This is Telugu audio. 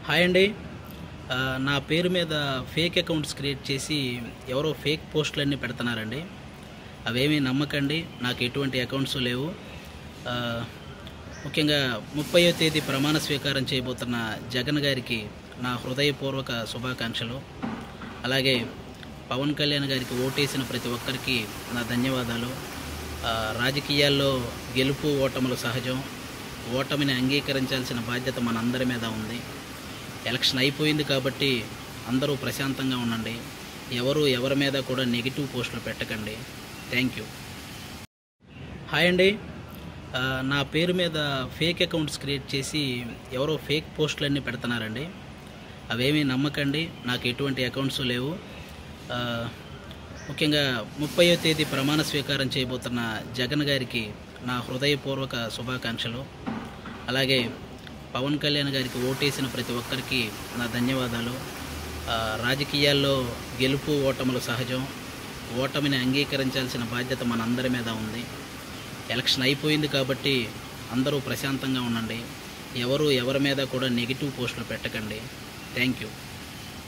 హాయ్ అండి ఆ, నా పేరు మీద ఫేక్ అకౌంట్స్ క్రియేట్ చేసి ఎవరో ఫేక్ పోస్టులన్నీ పెడుతున్నారండి అవేమీ నమ్మకండి నాకు ఎటువంటి అకౌంట్స్ లేవు ఆ, ముఖ్యంగా ముప్పయో తేదీ ప్రమాణ స్వీకారం చేయబోతున్న జగన్ గారికి నా హృదయపూర్వక శుభాకాంక్షలు అలాగే పవన్ కళ్యాణ్ గారికి ఓటేసిన ప్రతి ఒక్కరికి నా ధన్యవాదాలు ఆ, రాజకీయాల్లో గెలుపు ఓటములు సహజం ఓటమిని అంగీకరించాల్సిన బాధ్యత మనందరి మీద ఉంది ఎలక్షన్ అయిపోయింది కాబట్టి అందరూ ప్రశాంతంగా ఉండండి ఎవరు ఎవరి మీద కూడా నెగిటివ్ పోస్టులు పెట్టకండి థ్యాంక్ యూ హాయ్ అండి ఆ, నా పేరు మీద ఫేక్ అకౌంట్స్ క్రియేట్ చేసి ఎవరో ఫేక్ పోస్టులన్నీ పెడుతున్నారండి అవేమీ నమ్మకండి నాకు ఎటువంటి అకౌంట్స్ లేవు ఆ, ముఖ్యంగా ముప్పయో తేదీ ప్రమాణ స్వీకారం చేయబోతున్న జగన్ గారికి నా హృదయపూర్వక శుభాకాంక్షలు అలాగే పవన్ కళ్యాణ్ గారికి ఓటేసిన ప్రతి ఒక్కరికి నా ధన్యవాదాలు ఆ, రాజకీయాల్లో గెలుపు ఓటములు సహజం ఓటమిని అంగీకరించాల్సిన బాధ్యత మనందరి మీద ఉంది ఎలక్షన్ అయిపోయింది కాబట్టి అందరూ ప్రశాంతంగా ఉండండి ఎవరు ఎవరి మీద కూడా నెగిటివ్ పోస్టులు పెట్టకండి థ్యాంక్ యూ